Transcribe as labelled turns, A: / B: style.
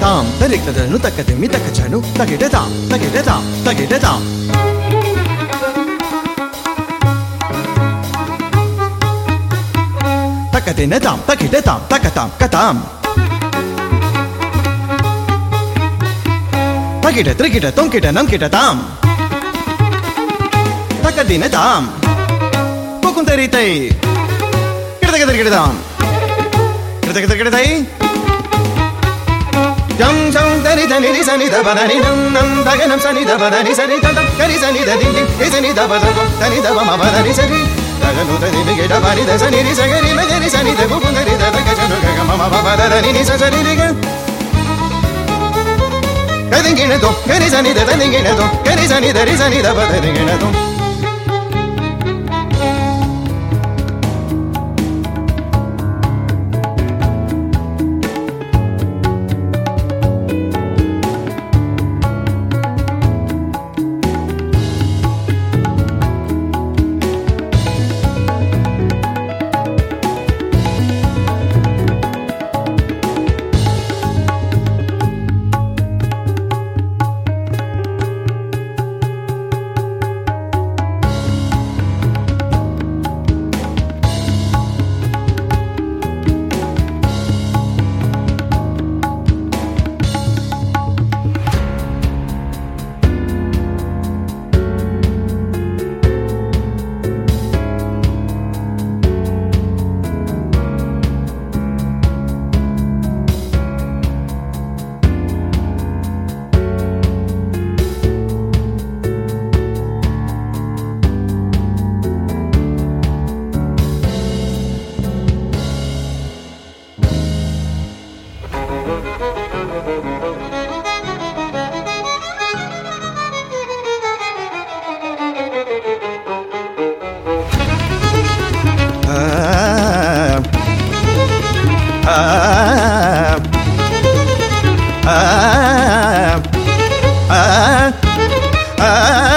A: தாம் தரிக்கதனு தக்கது மி தக்கச்சனு தகிட தாம் தகிட தாம் தகிட தாம் தக்கதின தாம் தகிட தாம் தக்கதாம் கதாம் தகிட திரிகிட தொங்கிட நம்கிட தாம் தக்கதின தாம் புகுந்தரித்தை கிடதக திரிகிடதாம் கிடதக திரிகிடதை ஜம் ஜம் தனி தனி ரி சனி த பதனி நம் நம் தகனம் சனி த பதனி சனி ததம் கரி சனி த தி ரி சனி த பதம் தனி த ம பதனி சரி தகனு தனி ரி கிட பனி த சனி ரி சகரி ம கரி சனி த புகுந்தரி த தக ஜனு கக ம ம பத தனி நி ச சரி ரி க கதிங்கிணதோ கரி சனி த தனிங்கிணதோ கரி சனி த ரி சனி த பதனிங்கிணதோ ஆ